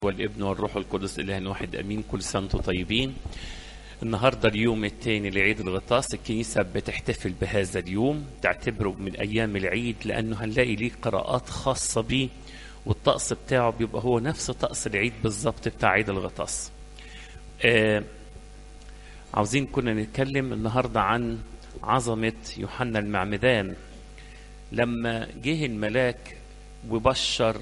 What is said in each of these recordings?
والابن والروح القدس إله واحد أمين كل سنة وانتم طيبين النهاردة اليوم الثاني لعيد الغطاس الكنيسة بتحتفل بهذا اليوم تعتبره من أيام العيد لأنه هنلاقي ليه قراءات خاصة بيه والطقس بتاعه بيبقى هو نفس طقس العيد بالظبط بتاع عيد الغطاس آه عاوزين كنا نتكلم النهاردة عن عظمة يوحنا المعمدان لما جه الملاك وبشر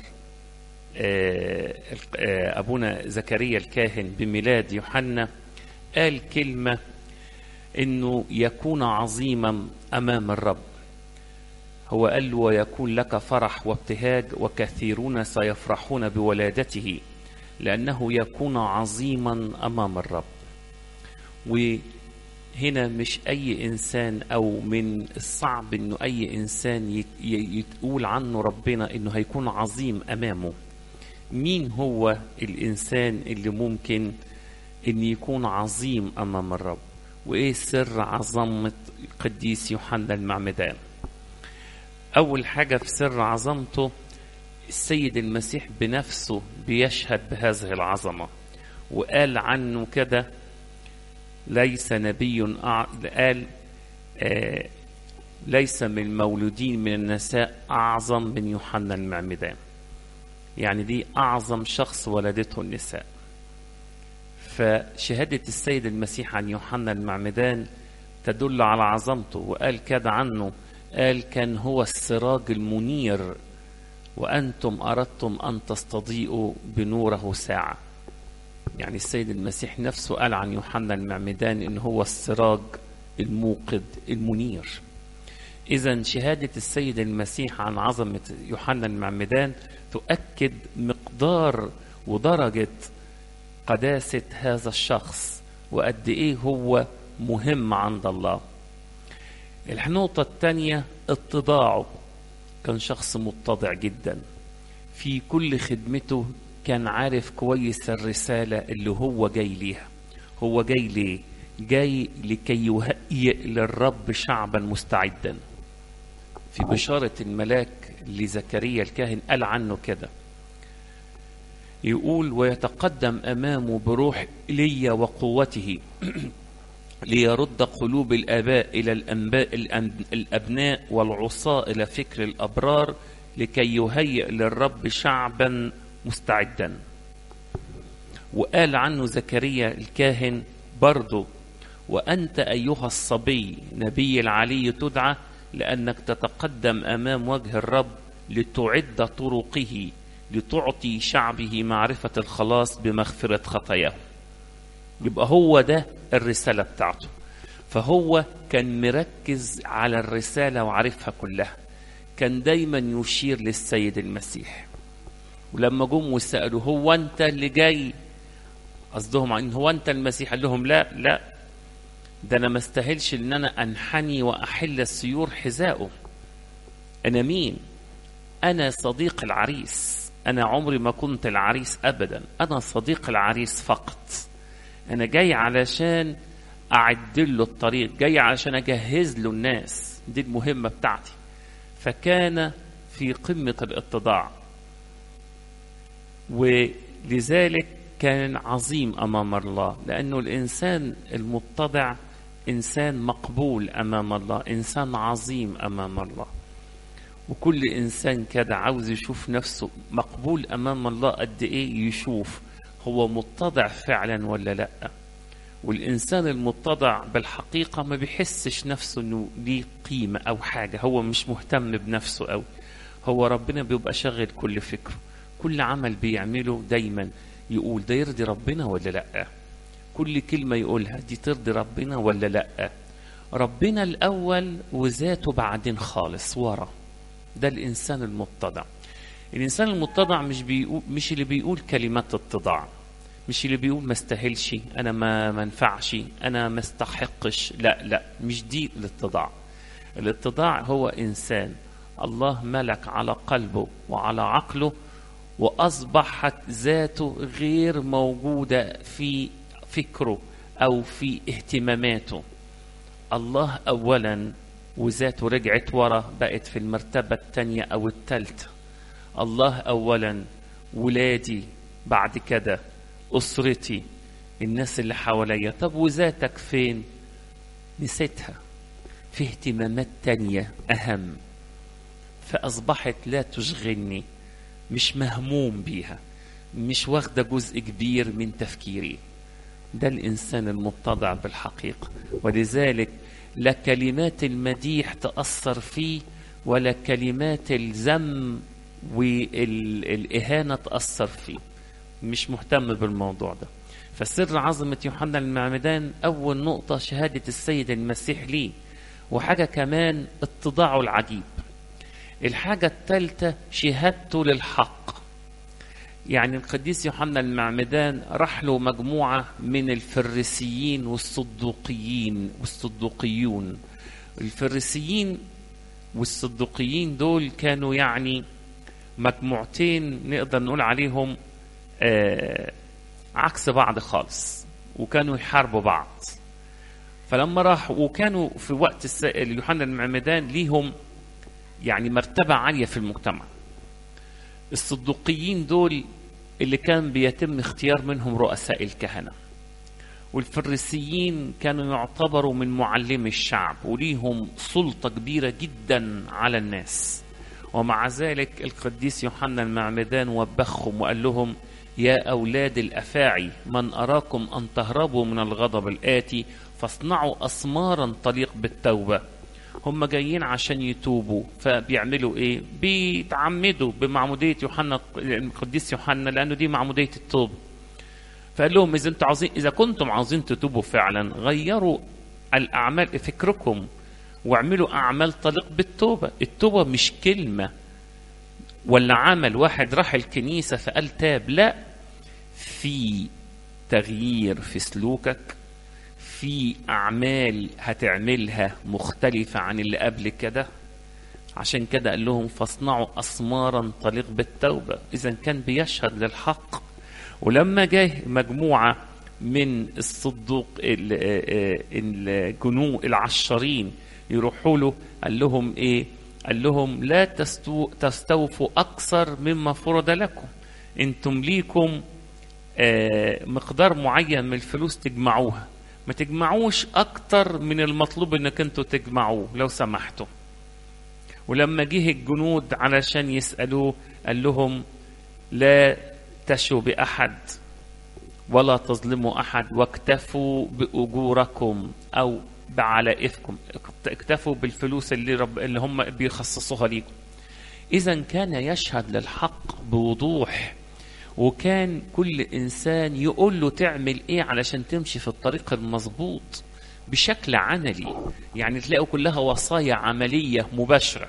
أبونا زكريا الكاهن بميلاد يوحنا قال كلمة إنه يكون عظيما أمام الرب هو قال له ويكون لك فرح وابتهاج وكثيرون سيفرحون بولادته لأنه يكون عظيما أمام الرب وهنا مش أي إنسان أو من الصعب إنه أي إنسان يقول عنه ربنا إنه هيكون عظيم أمامه مين هو الإنسان اللي ممكن أن يكون عظيم أمام الرب وإيه سر عظمة القديس يوحنا المعمدان أول حاجة في سر عظمته السيد المسيح بنفسه بيشهد بهذه العظمة وقال عنه كده ليس نبي قال آه ليس من المولودين من النساء أعظم من يوحنا المعمدان يعني دي أعظم شخص ولدته النساء فشهادة السيد المسيح عن يوحنا المعمدان تدل على عظمته وقال كده عنه قال كان هو السراج المنير وأنتم أردتم أن تستضيئوا بنوره ساعة يعني السيد المسيح نفسه قال عن يوحنا المعمدان إن هو السراج الموقد المنير إذا شهادة السيد المسيح عن عظمة يوحنا المعمدان تؤكد مقدار ودرجة قداسة هذا الشخص وقد إيه هو مهم عند الله النقطة الثانية اتضاعه كان شخص متضع جدا في كل خدمته كان عارف كويس الرسالة اللي هو جاي ليها هو جاي ليه جاي لكي يهيئ للرب شعبا مستعدا في بشارة الملاك لزكريا الكاهن قال عنه كده يقول ويتقدم أمامه بروح إيليا وقوته ليرد قلوب الآباء إلى الأنباء الأبناء والعصاة إلى فكر الأبرار لكي يهيئ للرب شعبا مستعدا وقال عنه زكريا الكاهن برضه وأنت أيها الصبي نبي العلي تدعى لأنك تتقدم أمام وجه الرب لتعد طرقه لتعطي شعبه معرفة الخلاص بمغفرة خطاياه يبقى هو ده الرسالة بتاعته فهو كان مركز على الرسالة وعارفها كلها كان دايما يشير للسيد المسيح ولما جم وسألوا هو أنت اللي جاي قصدهم عن هو أنت المسيح قال لهم لا لا ده أنا ما استاهلش إن أنا أنحني وأحل السيور حذائه أنا مين؟ أنا صديق العريس أنا عمري ما كنت العريس أبدا أنا صديق العريس فقط أنا جاي علشان أعد له الطريق جاي علشان أجهز له الناس دي المهمة بتاعتي فكان في قمة الاتضاع ولذلك كان عظيم أمام الله لأنه الإنسان المتضع إنسان مقبول أمام الله إنسان عظيم أمام الله وكل إنسان كده عاوز يشوف نفسه مقبول أمام الله قد إيه يشوف هو متضع فعلا ولا لأ والإنسان المتضع بالحقيقة ما بيحسش نفسه إنه ليه قيمة أو حاجة هو مش مهتم بنفسه أوي هو ربنا بيبقى شغل كل فكره كل عمل بيعمله دايما يقول ده يرضي ربنا ولا لأ كل كلمة يقولها دي ترضي ربنا ولا لأ ربنا الأول وذاته بعدين خالص ورا ده الإنسان المتضع الإنسان المتضع مش بيقول مش اللي بيقول كلمات اتضاع مش اللي بيقول ما استاهلش أنا ما منفعش أنا ما استحقش لا لا مش دي الاتضاع الاتضاع هو إنسان الله ملك على قلبه وعلى عقله وأصبحت ذاته غير موجودة في فكره أو في اهتماماته الله أولا وذاته رجعت ورا بقت في المرتبة الثانية أو الثالثة الله أولا ولادي بعد كده أسرتي الناس اللي حواليا طب وذاتك فين نسيتها في اهتمامات تانية أهم فأصبحت لا تشغلني مش مهموم بيها مش واخدة جزء كبير من تفكيري ده الإنسان المتضع بالحقيقة ولذلك لا كلمات المديح تأثر فيه ولا كلمات الذم والإهانة تأثر فيه مش مهتم بالموضوع ده فسر عظمة يوحنا المعمدان أول نقطة شهادة السيد المسيح ليه وحاجة كمان اتضاعه العجيب الحاجة الثالثة شهادته للحق يعني القديس يوحنا المعمدان راح له مجموعة من الفريسيين والصدوقيين والصدوقيون الفريسيين والصدوقيين دول كانوا يعني مجموعتين نقدر نقول عليهم آه عكس بعض خالص وكانوا يحاربوا بعض فلما راح وكانوا في وقت السائل يوحنا المعمدان ليهم يعني مرتبة عالية في المجتمع الصدوقيين دول اللي كان بيتم اختيار منهم رؤساء الكهنة والفريسيين كانوا يعتبروا من معلمي الشعب وليهم سلطة كبيرة جدا على الناس ومع ذلك القديس يوحنا المعمدان وبخهم وقال لهم يا أولاد الأفاعي من أراكم أن تهربوا من الغضب الآتي فاصنعوا أسمارا تليق بالتوبة هم جايين عشان يتوبوا فبيعملوا ايه بيتعمدوا بمعمودية يوحنا القديس يوحنا لأنه دي معمودية التوبة فقال لهم إذا انتم عاوزين إذا كنتم عاوزين تتوبوا فعلا غيروا الأعمال فكركم واعملوا أعمال تليق بالتوبة التوبة مش كلمة ولا عمل واحد راح الكنيسة فقال تاب لا في تغيير في سلوكك في أعمال هتعملها مختلفة عن اللي قبل كده عشان كده قال لهم فاصنعوا أسمارا تليق بالتوبة إذا كان بيشهد للحق ولما جه مجموعة من الصدوق الجنو العشرين يروحوا له قال لهم ايه قال لهم لا تستو تستوفوا اكثر مما فرض لكم انتم ليكم آه مقدار معين من الفلوس تجمعوها ما تجمعوش اكتر من المطلوب انك انتوا تجمعوه لو سمحتوا ولما جه الجنود علشان يسالوه قال لهم لا تشوا باحد ولا تظلموا احد واكتفوا باجوركم او بعلائفكم اكتفوا بالفلوس اللي رب اللي هم بيخصصوها ليكم اذا كان يشهد للحق بوضوح وكان كل انسان يقول له تعمل ايه علشان تمشي في الطريق المظبوط بشكل عملي يعني تلاقوا كلها وصايا عمليه مباشره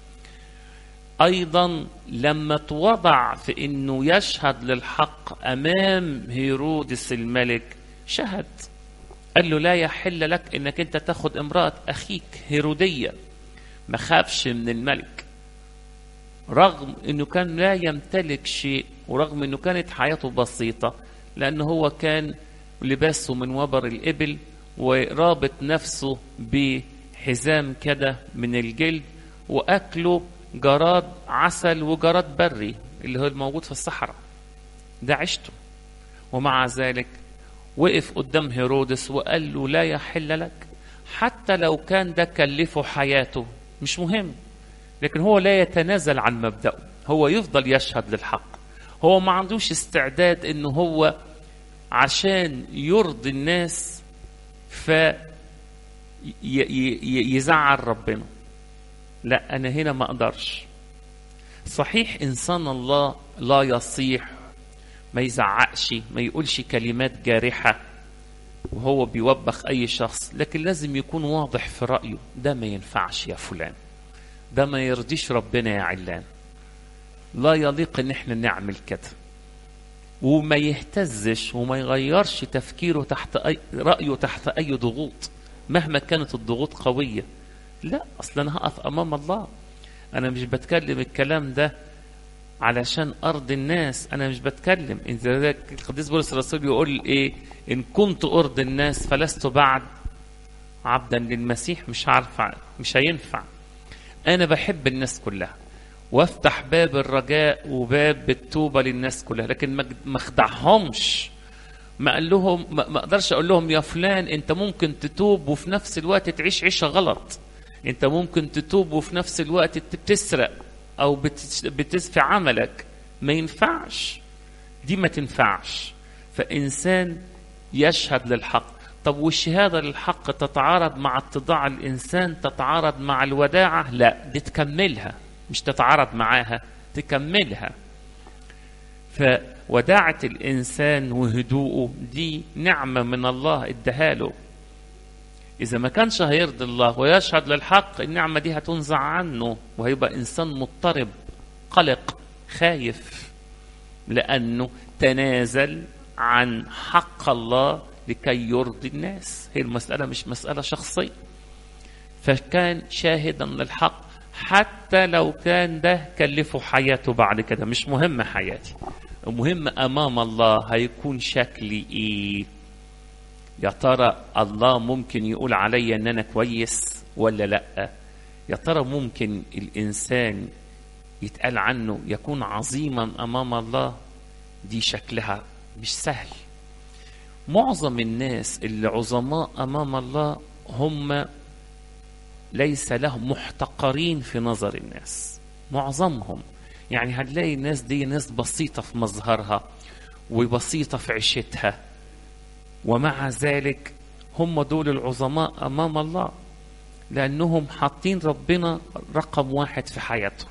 ايضا لما توضع في انه يشهد للحق امام هيرودس الملك شهد قال له لا يحل لك انك انت تاخد امراه اخيك هيروديه ما خافش من الملك رغم انه كان لا يمتلك شيء ورغم انه كانت حياته بسيطه لانه هو كان لباسه من وبر الابل ورابط نفسه بحزام كده من الجلد واكله جراد عسل وجراد بري اللي هو الموجود في الصحراء ده عشته ومع ذلك وقف قدام هيرودس وقال له لا يحل لك حتى لو كان ده كلفه حياته مش مهم لكن هو لا يتنازل عن مبدأه هو يفضل يشهد للحق هو ما عندوش استعداد انه هو عشان يرضي الناس ف يزعل ربنا لا انا هنا ما اقدرش صحيح انسان الله لا يصيح ما يزعقش ما يقولش كلمات جارحه وهو بيوبخ اي شخص لكن لازم يكون واضح في رايه ده ما ينفعش يا فلان ده ما يرضيش ربنا يا علان لا يليق ان احنا نعمل كده وما يهتزش وما يغيرش تفكيره تحت أي رأيه تحت أي ضغوط مهما كانت الضغوط قوية لا أصل أنا هقف أمام الله أنا مش بتكلم الكلام ده علشان أرضي الناس أنا مش بتكلم إن ذلك القديس بولس الرسول يقول إيه إن كنت أرضي الناس فلست بعد عبدا للمسيح مش عارف مش هينفع أنا بحب الناس كلها وافتح باب الرجاء وباب التوبه للناس كلها لكن ما ما اخدعهمش ما قال لهم ما ما اقدرش اقول لهم يا فلان انت ممكن تتوب وفي نفس الوقت تعيش عيشه غلط انت ممكن تتوب وفي نفس الوقت بتسرق او بتس- بتس في عملك ما ينفعش دي ما تنفعش فانسان يشهد للحق طب والشهاده للحق تتعارض مع اتضاع الانسان تتعارض مع الوداعه لا دي تكملها مش تتعارض معاها تكملها فوداعة الإنسان وهدوءه دي نعمة من الله اداها له إذا ما كانش هيرضي الله ويشهد للحق النعمة دي هتنزع عنه وهيبقى إنسان مضطرب قلق خايف لأنه تنازل عن حق الله لكي يرضي الناس هي المسألة مش مسألة شخصية فكان شاهدا للحق حتى لو كان ده كلفه حياته بعد كده مش مهم حياتي المهم امام الله هيكون شكلي ايه يا ترى الله ممكن يقول عليا ان انا كويس ولا لا يا ترى ممكن الانسان يتقال عنه يكون عظيما امام الله دي شكلها مش سهل معظم الناس اللي عظماء امام الله هم ليس لهم محتقرين في نظر الناس معظمهم يعني هتلاقي الناس دي ناس بسيطة في مظهرها وبسيطة في عيشتها ومع ذلك هم دول العظماء أمام الله لأنهم حاطين ربنا رقم واحد في حياتهم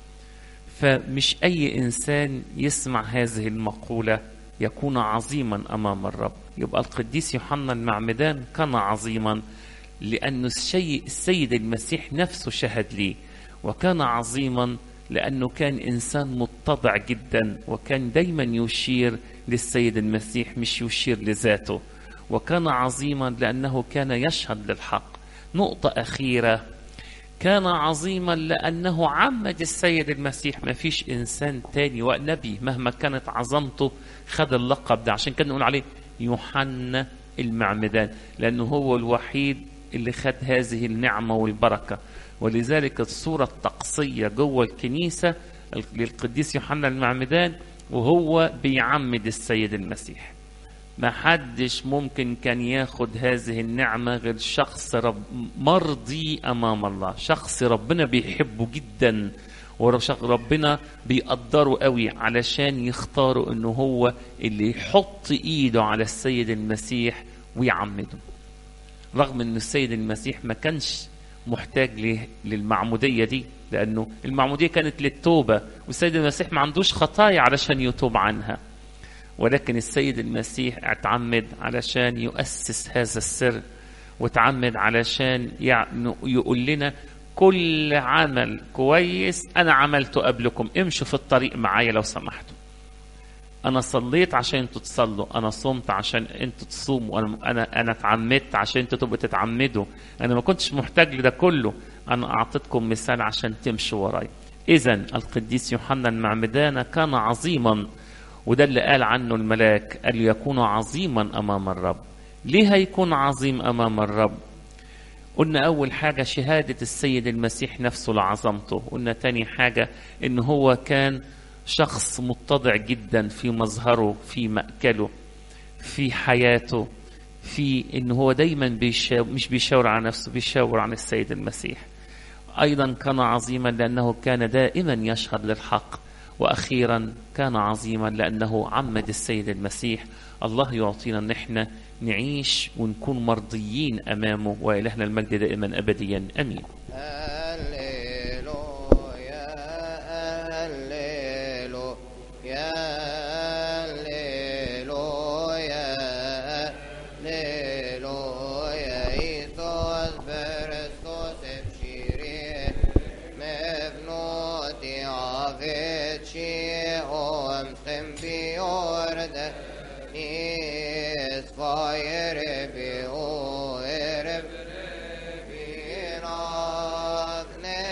فمش أي إنسان يسمع هذه المقولة يكون عظيما أمام الرب يبقى القديس يوحنا المعمدان كان عظيما لأن الشيء السيد المسيح نفسه شهد ليه وكان عظيما لأنه كان إنسان متضع جدا وكان دايما يشير للسيد المسيح مش يشير لذاته وكان عظيما لأنه كان يشهد للحق نقطة أخيرة كان عظيما لأنه عمد السيد المسيح ما فيش إنسان تاني ونبي مهما كانت عظمته خد اللقب ده عشان كده نقول عليه يوحنا المعمدان لأنه هو الوحيد اللي خد هذه النعمة والبركة ولذلك الصورة الطقسية جوه الكنيسة للقديس يوحنا المعمدان وهو بيعمد السيد المسيح ما حدش ممكن كان ياخد هذه النعمة غير شخص رب مرضي أمام الله شخص ربنا بيحبه جدا وربنا بيقدره قوي علشان يختاروا انه هو اللي يحط ايده على السيد المسيح ويعمده رغم ان السيد المسيح ما كانش محتاج للمعموديه دي لانه المعموديه كانت للتوبه والسيد المسيح ما عندوش خطايا علشان يتوب عنها ولكن السيد المسيح اعتمد علشان يؤسس هذا السر وتعمد علشان يقول لنا كل عمل كويس انا عملته قبلكم امشوا في الطريق معايا لو سمحتوا انا صليت عشان انتوا تصلوا انا صمت عشان انتوا تصوموا انا انا انا اتعمدت عشان انتوا تبقوا تتعمدوا انا ما كنتش محتاج لده كله انا اعطيتكم مثال عشان تمشوا ورايا اذا القديس يوحنا المعمدان كان عظيما وده اللي قال عنه الملاك قال يكون عظيما امام الرب ليه هيكون عظيم امام الرب قلنا أول حاجة شهادة السيد المسيح نفسه لعظمته قلنا تاني حاجة إن هو كان شخص متضع جدا في مظهره في مأكله في حياته في إن هو دايما بيشاور مش بيشاور على نفسه بيشاور عن السيد المسيح أيضا كان عظيما لأنه كان دائما يشهد للحق وأخيرا كان عظيما لأنه عمد السيد المسيح الله يعطينا أن احنا نعيش ونكون مرضيين أمامه وإلهنا المجد دائما أبديا أمين Fire